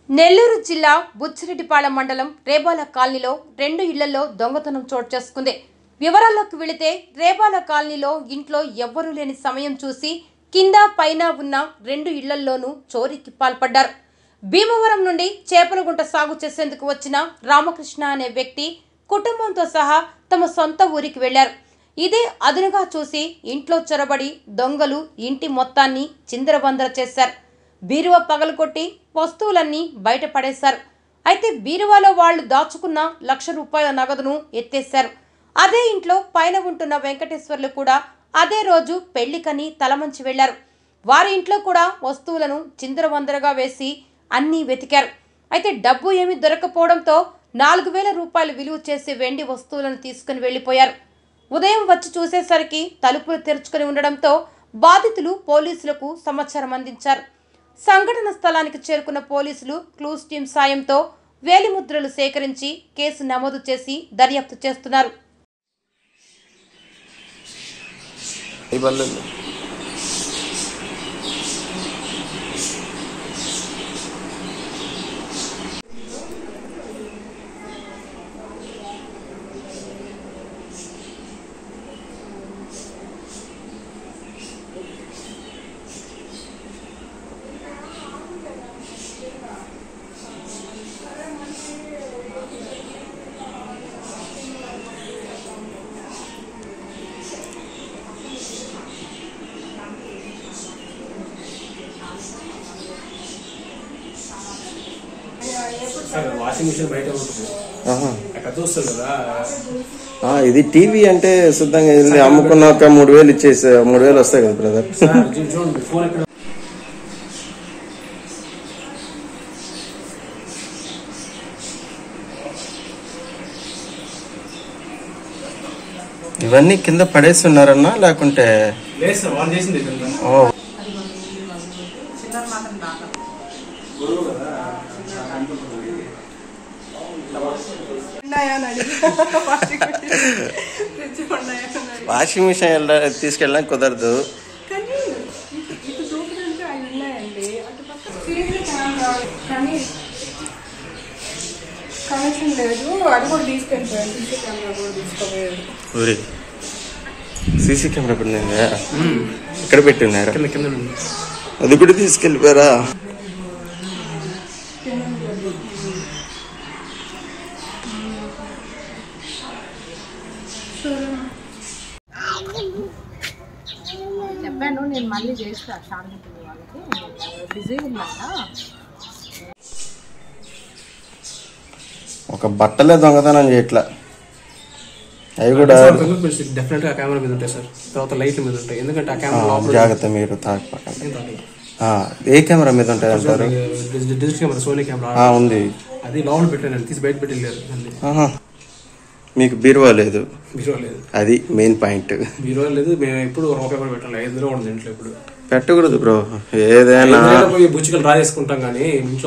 నెల్లూరు జిల్లా బుచ్చిరెడ్డిపాళెం మండలం రేబాల కాలనీలో రెండు ఇళ్లలో దొంగతనం చోటు చేసుకుంది వివరాల్లోకి వెళితే రేబాల కాలనీలో ఇంట్లో ఎవ్వరూ లేని సమయం చూసి కింద పైన ఉన్న రెండు ఇళ్లల్లోనూ చోరీకి పాల్పడ్డారు భీమవరం నుండి చేపలగుంట సాగు చేసేందుకు వచ్చిన రామకృష్ణ అనే వ్యక్తి కుటుంబంతో సహా తమ సొంత ఊరికి వెళ్లారు ఇదే అదునుగా చూసి ఇంట్లో చొరబడి దొంగలు ఇంటి మొత్తాన్ని చిందరబందర చేశారు బీరువా పగలగొట్టి వస్తువులన్నీ బయట పడేశారు అయితే బీరువాలో వాళ్ళు దాచుకున్న లక్ష రూపాయల నగదును ఎత్తేశారు అదే ఇంట్లో పైన ఉంటున్న వెంకటేశ్వర్లు కూడా అదే రోజు పెళ్లికని తలమంచి వెళ్లారు వారి ఇంట్లో కూడా వస్తువులను చిందరవందరగా వేసి అన్నీ వెతికారు అయితే డబ్బు ఏమీ దొరకపోవడంతో నాలుగు వేల రూపాయలు విలువ చేసే వెండి వస్తువులను తీసుకుని వెళ్లిపోయారు ఉదయం వచ్చి చూసేసరికి తలుపులు తెరుచుకుని ఉండడంతో బాధితులు పోలీసులకు సమాచారం అందించారు సంఘటన స్థలానికి చేరుకున్న పోలీసులు క్లూస్ టీం సాయంతో వేలిముద్రలు సేకరించి కేసు నమోదు చేసి దర్యాప్తు చేస్తున్నారు ఈ బల్లెలు సార్ వాషింగ్ మిషన్ బయట ఉంటుంది ఆహా. అక్కడ చూస్తుంది కదా ఆ, ఇది టీవీ అంటే శుద్ధంగా వెళ్ళి అమ్ముకున్నాక మూడు వేలు ఇచ్చేసి మూడు వేలు వస్తాయి కదా బ్రదర్ సార్ చూ- చూడండి ఫోన్ ఎక్కడ ఇవన్నీ కింద పడేస్తున్నారన్నా లేకుంటే లేదు సార్ వాళ్ళు చేసింది ఇక్కడ ఓ గురువు కదా ఉన్నాయా అని అడిగి ఫ్రిడ్జ్ ఉన్నాయా అని అడిగి. వాషింగ్ మిషన్ వెళ్ళ- తీసుకెళ్ళడానికి కుదరదు కానీ ఇటు చూపుతుంటే అవి ఉన్నాయండి అటు పక్క సీసీ కెమెరా కానీ కనెక్షన్ లేదు అది కూడా తీసుకెళ్ళిపోయాను సీసీ కెమెరా కూడా తీసుకోలేదు ఊరి సీసీ కెమెరా పడిందా ఇక్కడ పెట్టి ఉన్నారు కింద కింద ఉంది. అది కూడా తీసుకెళ్ళిపోయారా చెప్పాను నేను మళ్ళీ చేస్తా షార్మికి వాళ్ళకి బిజీ ఉన్నాక ఒక బట్టలే దొంగతనం చేయట్లా అవి కూడా సార్ ఫింగర్ ప్రింట్స్ డెఫినెట్ గా కెమెరా మీద ఉంటాయి సార్ తర్వాత లైట్ల మీద ఉంటాయి ఎందుకంటే ఆ ఆ, కెమెరా లోపల జాగ్రత్త మీరు తాకపోకండి ఏం రాలేదు. ఆ, ఏ కెమెరా మీద ఉంటాయి అంటారు digital digital camera Sony camera ఆ, ఉంది అది లోపల పెట్టాను తీసి బయట పెట్టలేదు అన్ని ఆహా. మీకు బీరువా లేదు బీరో లేదు అది మెయిన్ పాయింట్ బీరో లేదు మేము ఎప్పుడు ఒక రూపాయి కూడా పెట్టాలి ఐదు కూడా ఉంది ఇంట్లో ఇప్పుడు పెట్టకూడదు బ్రో ఏదైనా ఐదు పోయి బుచ్చికలు డ్రా చేసుకుంటాం కానీ ఇంట్లో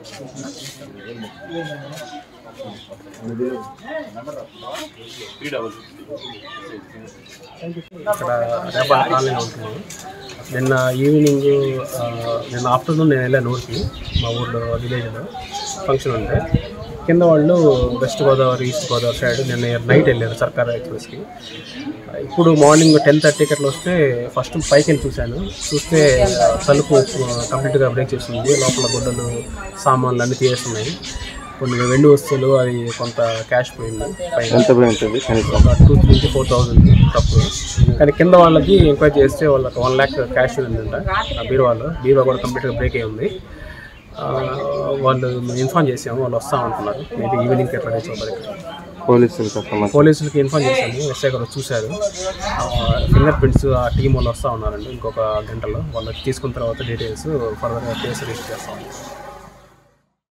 ఇక్కడ రేపా కాలనీలో ఉంటున్నాను నిన్న ఈవినింగ్ ఆ, నిన్న ఆఫ్టర్నూన్ నేను వెళ్ళాను ఊరికి మా ఊర్లో విలేజ్లో ఫంక్షన్ ఉంటే కింద వాళ్ళు west Godavari east Godavari side నిన్న నైట్ వెళ్ళారు సర్కార్ ఎక్స్ప్రెస్కి ఇప్పుడు మార్నింగ్ టెన్ థర్టీకి అట్లా వస్తే ఫస్ట్ పైకి వెళ్ళి చూశాను చూస్తే ఆ, తలుపు కంప్లీట్గా బ్రేక్ చేసింది లోపల గుడ్డలు సామాన్లు అన్నీ తీసేస్తున్నాయి కొన్ని వెండి వస్తువులు అది కొంత క్యాష్ పోయింది పైన ఎంత పోయి ఉంటుంది కనీసం ఒక టూ త్రీ నుంచి ఫోర్ థౌసండ్ తక్కువ కానీ కింద వాళ్ళకి ఎంక్వైరీ చేస్తే వాళ్ళకి వన్ ల్యాక్ క్యాష్ ఉందంట ఆ బీరువాలో బీరువా కూడా కంప్లీట్గా బ్రేక్ అయి ఉంది ఆ, వాళ్ళు ఇన్ఫార్మ్ చేసాము వాళ్ళు వస్తా ఉంటున్నారు మేబీ ఈవినింగ్ ఎట్లా రీచ్ అవుతారు ఇక్కడ. పోలీసులు సమాచారం పోలీసులకి ఇన్ఫార్మ్ చేశాము ఎస్ఐ గారు చూశారు ఫింగర్ ప్రింట్స్ ఆ టీం వాళ్ళు వస్తూ ఉన్నారండి ఇంకొక గంటలో వాళ్ళు తీసుకున్న తర్వాత డీటెయిల్స్ ఫర్దర్గా కేసు రిజిస్టర్ చేస్తాం